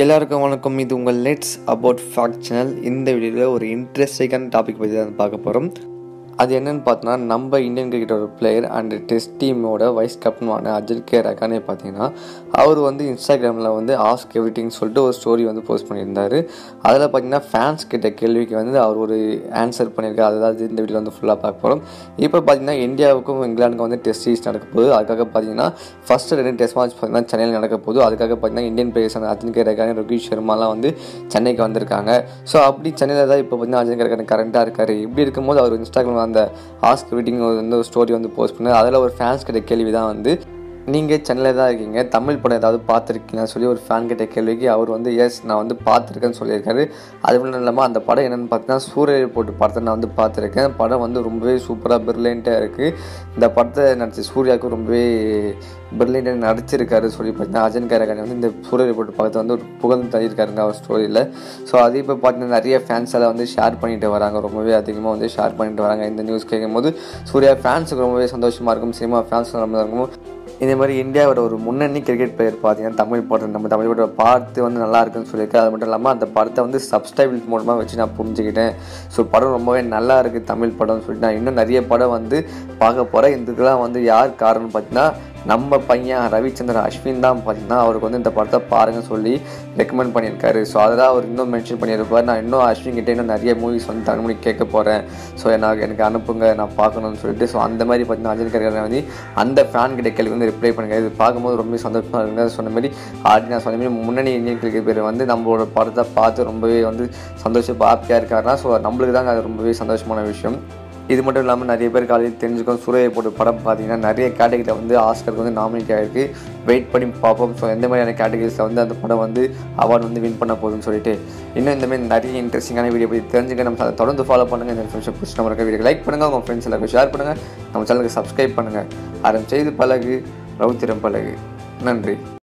எல்லாருக்கும் வணக்கம் இது உங்கள் லெட்ஸ் அபவுட் ஃபேக்ட் சேனல் இந்த வீடியோவில் ஒரு இன்ட்ரெஸ்டிங்கான டாபிக் பற்றி தான் பார்க்க போகிறோம் அது என்னன்னு பார்த்தோன்னா நம்ம இந்தியன் கிரிக்கெட்டோட பிளேயர் அண்ட் டெஸ்ட் டீமோட வைஸ் கேப்டனான அஜித் கே ரகானே பார்த்தீங்கன்னா அவர் வந்து இன்ஸ்டாகிராமில் வந்து ஆஸ்க் எவ்ரிட்டிங் சொல்லிட்டு ஒரு ஸ்டோரி வந்து போஸ்ட் பண்ணியிருந்தார் அதில் பார்த்தீங்கன்னா ஃபேன்ஸ் கிட்ட கேள்விக்கு வந்து அவர் ஒரு ஆன்சர் பண்ணியிருக்காரு அதாவது இந்த வீடியோ வந்து ஃபுல்லாக பார்க்க போகிறோம் இப்போ பார்த்தீங்கன்னா இந்தியாவுக்கும் இங்கிலாந்துக்கும் வந்து டெஸ்ட் சீரிஸ் நடக்க போகுது அதுக்காக பார்த்தீங்கன்னா ஃபஸ்ட்டு ரெண்டு டெஸ்ட் மேட்ச் பார்த்தீங்கன்னா சென்னையில் நடக்க போகுது அதுக்காக பார்த்தீங்கன்னா Indian players Ajinkya Rahane Rohit சர்மாலாம் வந்து சென்னைக்கு வந்திருக்காங்க ஸோ அப்படி சென்னையில் தான் இப்போ பார்த்தீங்கன்னா அஜித் கே ரகானே கரண்ட்டாக இருக்காரு இப்படி இருக்கும்போது அவர் இன்ஸ்டாகிராம் அந்த ஆஸ்க் ரீட்டிங் வந்து ஒரு ஸ்டோரி வந்து போஸ்ட் பண்ணார் அதில் ஒரு ஃபேன்ஸ் கிட்ட கேள்வி தான் வந்து நீங்கள் சென்னையில் தான் இருக்கீங்க தமிழ் படம் ஏதாவது பார்த்துருக்கீங்கன்னு சொல்லி ஒரு ஃபேன் கிட்ட கேள்விக்கு அவர் வந்து எஸ் நான் வந்து பார்த்துருக்கேன்னு சொல்லியிருக்காரு அது மட்டும் இல்லாமல் அந்த படம் என்னென்னு பார்த்தீங்கன்னா சூரிய போட்டு படத்தை நான் வந்து பார்த்துருக்கேன் படம் வந்து ரொம்பவே சூப்பராக பிரில்லியண்ட்டாக இருக்குது இந்த படத்தை நடிச்ச சூர்யாவுக்கு ரொம்பவே பிரில்லியண்ட்டாக நடிச்சிருக்காரு சொல்லி பார்த்தீங்கன்னா அஜன் கேரகானி வந்து இந்த சூரிய போட்டு படத்தை வந்து ஒரு புகழ்ந்து தள்ளியிருக்காருங்க அவர் ஸ்டோரியில் ஸோ அது இப்போ பார்த்தீங்கன்னா நிறைய ஃபேன்ஸ் எல்லாம் வந்து ஷேர் பண்ணிட்டு வராங்க ரொம்பவே அதிகமாக வந்து ஷேர் பண்ணிட்டு வராங்க இந்த நியூஸ் கேட்கும்போது சூர்யா ஃபேன்ஸுக்கு ரொம்பவே சந்தோஷமாக இருக்கும் சினிமா ஃபேன்ஸ் ரொம்ப இருக்கும் இதே மாதிரி இந்தியாவோட ஒரு முன்னணி கிரிக்கெட் பிளேயர் பார்த்தீங்கன்னா தமிழ் படம் நம்ம தமிழ் படம் பார்த்து வந்து நல்லா இருக்குன்னு சொல்லியிருக்கேன் அது மட்டும் இல்லாமல் அந்த படத்தை வந்து சப்ஸ்டைபிள் மூலமாக வச்சு நான் புரிஞ்சுக்கிட்டேன் ஸோ படம் ரொம்பவே நல்லா இருக்குது தமிழ் படம்னு சொல்லிட்டு நான் இன்னும் நிறைய படம் வந்து பார்க்க போகிறேன் இதுக்கெல்லாம் வந்து யார் காரணம் பார்த்தீங்கன்னா நம்ம பையன் ரவிச்சந்திரன் அஸ்வின் தான் பார்த்தீங்கன்னா அவருக்கு வந்து இந்த படத்தை பாருங்கன்னு சொல்லி ரெக்கமெண்ட் பண்ணியிருக்காரு ஸோ அதெல்லாம் அவர் இன்னும் மென்ஷன் பண்ணியிருப்பார் நான் இன்னும் அஸ்வின் கிட்டே இன்னும் நிறைய மூவிஸ் வந்து தமிழ் மொழி கேட்க போகிறேன் ஸோ எனக்கு எனக்கு அனுப்புங்க நான் பார்க்கணும்னு சொல்லிட்டு ஸோ அந்த மாதிரி பார்த்தீங்கன்னா அஜித் கரிகாரன் வந்து அந்த ஃபேன் கிட்ட கேள்வி வந்து ரிப்ளை பண்ணுங்க இது பார்க்கும்போது ரொம்ப சந்தோஷமாக இருக்குங்க சொன்ன மாதிரி ஆல்ரெடி நான் சொன்ன மாதிரி முன்னணி இந்தியன் கிரிக்கெட் பேர் வந்து நம்மளோட படத்தை பார்த்து ரொம்பவே வந்து சந்தோஷம் ஹாப்பியாக இருக்காருன்னா ஸோ நம்மளுக்கு தாங்க அது ரொம்பவே சந்தோஷமான விஷயம் இது மட்டும் இல்லாமல் நிறைய பேர் காலையில் தெரிஞ்சுக்கணும் சூரிய போட்டு படம் பார்த்தீங்கன்னா நிறைய கேட்டகரியில் வந்து ஆஸ்கருக்கு வந்து நாமினேட் ஆகிருக்கு வெயிட் பண்ணி பார்ப்போம் ஸோ எந்த மாதிரியான கேட்டகரிஸில் வந்து அந்த படம் வந்து அவார்டு வந்து வின் பண்ண போகுதுன்னு சொல்லிட்டு இன்னும் இந்த மாதிரி நிறைய இன்ட்ரெஸ்டிங்கான வீடியோ பற்றி தெரிஞ்சுக்க நம்ம அதை தொடர்ந்து ஃபாலோ பண்ணுங்கள் இந்த இன்ஃபர்மேஷன் பிடிச்சி நம்ம இருக்க வீடியோ லைக் பண்ணுங்கள் உங்கள் ஃப்ரெண்ட்ஸ் எல்லாருக்கும் ஷேர் பண்ணுங்கள் நம்ம சேனலுக்கு சப்ஸ்கிரைப் பண்ணுங்கள் ஆரம் செய்து பழகு ரவுத்திரம் பழகு நன்றி